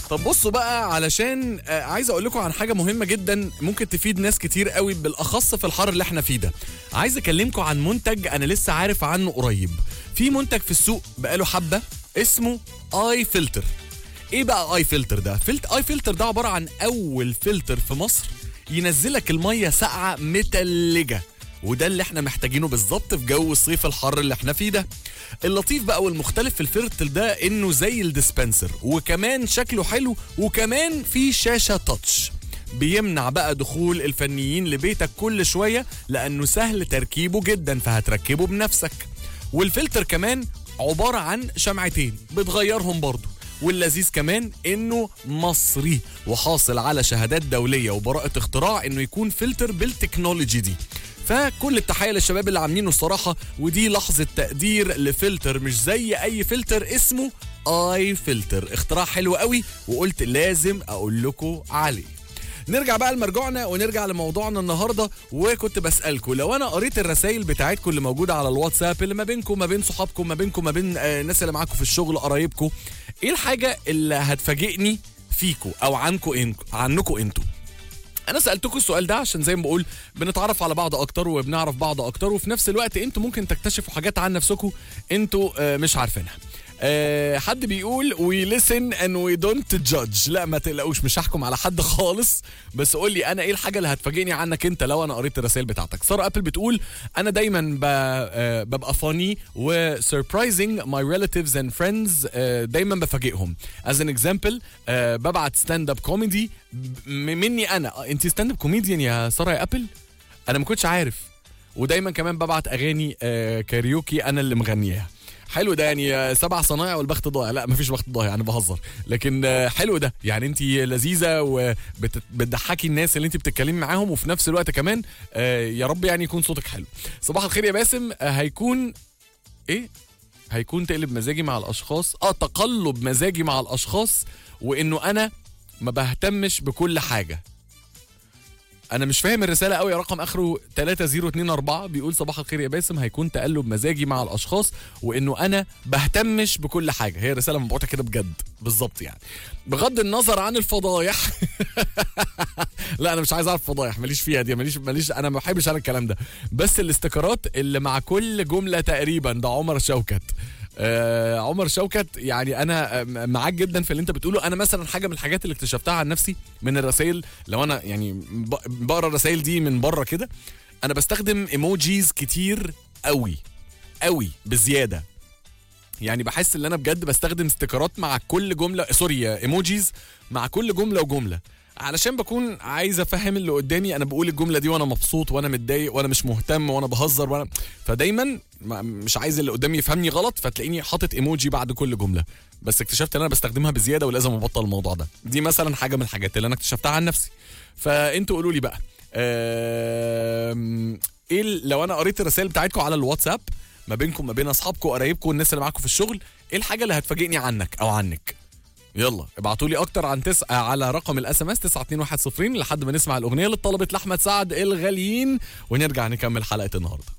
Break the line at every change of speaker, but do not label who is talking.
طب بصوا بقى علشان آه، عايز اقول لكم عن حاجه مهمه جدا ممكن تفيد ناس كتير قوي بالاخص في الحر اللي احنا فيه ده عايز اكلمكم عن منتج انا لسه عارف عنه قريب في منتج في السوق بقاله حبه اسمه اي فلتر ايه بقى اي فلتر ده فلت اي فلتر ده عباره عن اول فلتر في مصر ينزلك الميه ساقعه متلجه وده اللي احنا محتاجينه بالظبط في جو الصيف الحر اللي احنا فيه ده اللطيف بقى والمختلف في الفلتر ده انه زي الديسبنسر وكمان شكله حلو وكمان في شاشه تاتش بيمنع بقى دخول الفنيين لبيتك كل شويه لانه سهل تركيبه جدا فهتركبه بنفسك والفلتر كمان عباره عن شمعتين بتغيرهم برضه واللذيذ كمان انه مصري وحاصل على شهادات دوليه وبراءه اختراع انه يكون فلتر بالتكنولوجي دي فكل التحيه للشباب اللي عاملينه الصراحه ودي لحظه تقدير لفلتر مش زي اي فلتر اسمه اي فلتر اختراع حلو قوي وقلت لازم اقول لكم عليه نرجع بقى لمرجوعنا ونرجع لموضوعنا النهارده وكنت بسالكم لو انا قريت الرسائل بتاعتكم اللي موجوده على الواتساب اللي ما بينكم ما بين صحابكم ما بينكم ما بين آه، الناس اللي معاكم في الشغل قرايبكم ايه الحاجه اللي هتفاجئني فيكم او عنكم انكم عنكم انتوا انا سالتكم السؤال ده عشان زي ما بقول بنتعرف على بعض اكتر وبنعرف بعض اكتر وفي نفس الوقت انتوا ممكن تكتشفوا حاجات عن نفسكم انتوا آه، مش عارفينها أه حد بيقول we listen and we don't judge لا ما تقلقوش مش هحكم على حد خالص بس قول لي انا ايه الحاجه اللي هتفاجئني عنك انت لو انا قريت الرسائل بتاعتك ساره ابل بتقول انا دايما ب... آه، ببقى فاني و surprising my relatives and friends آه، دايما بفاجئهم as an example آه، ببعت ستاند اب كوميدي مني انا انت ستاند اب كوميديان يا ساره يا ابل انا ما كنتش عارف ودايما كمان ببعت اغاني آه، كاريوكي انا اللي مغنياها حلو ده يعني آه، سبع صنايع والبخت ضايع لا مفيش بخت ضايع انا بهزر لكن آه، حلو ده يعني انت لذيذه وبتضحكي الناس اللي انت بتتكلمي معاهم وفي نفس الوقت كمان آه، يا رب يعني يكون صوتك حلو صباح الخير يا باسم آه، هيكون ايه هيكون تقلب مزاجي مع الاشخاص اه تقلب مزاجي مع الاشخاص وانه انا ما بهتمش بكل حاجه انا مش فاهم الرساله قوي رقم اخره 3024 بيقول صباح الخير يا باسم هيكون تقلب مزاجي مع الاشخاص وانه انا بهتمش بكل حاجه هي رساله مبعوثه كده بجد بالظبط يعني بغض النظر عن الفضايح لا انا مش عايز اعرف فضايح ماليش فيها دي ماليش ماليش انا ما بحبش انا الكلام ده بس الاستيكرات اللي مع كل جمله تقريبا ده عمر شوكت آه عمر شوكت يعني انا آه، معاك جدا في اللي انت بتقوله انا مثلا حاجه من الحاجات اللي اكتشفتها عن نفسي من الرسائل لو انا يعني ب- بقرا الرسائل دي من بره كده انا بستخدم ايموجيز كتير قوي قوي بزياده يعني بحس ان انا بجد بستخدم استيكرات مع كل جمله سوري ايموجيز مع كل جمله وجمله علشان بكون عايز افهم اللي قدامي انا بقول الجمله دي وانا مبسوط وانا متضايق وانا مش مهتم وانا بهزر وانا فدايما ما- مش عايز اللي قدامي يفهمني غلط فتلاقيني حاطط ايموجي بعد كل جمله بس اكتشفت ان انا بستخدمها بزياده ولازم ابطل الموضوع ده دي مثلا حاجه من الحاجات اللي انا اكتشفتها عن نفسي فانتوا قولوا لي بقى آم، ايه ال- لو انا قريت الرسائل بتاعتكم على الواتساب ما بينكم ما بين اصحابكم وقرايبكم والناس اللي معاكم في الشغل ايه الحاجه اللي هتفاجئني عنك او عنك يلا ابعتوا لي اكتر عن تس... على رقم الاس ام اس 92110 لحد ما نسمع الاغنيه اللي اتطلبت لاحمد سعد الغاليين ونرجع نكمل حلقه النهارده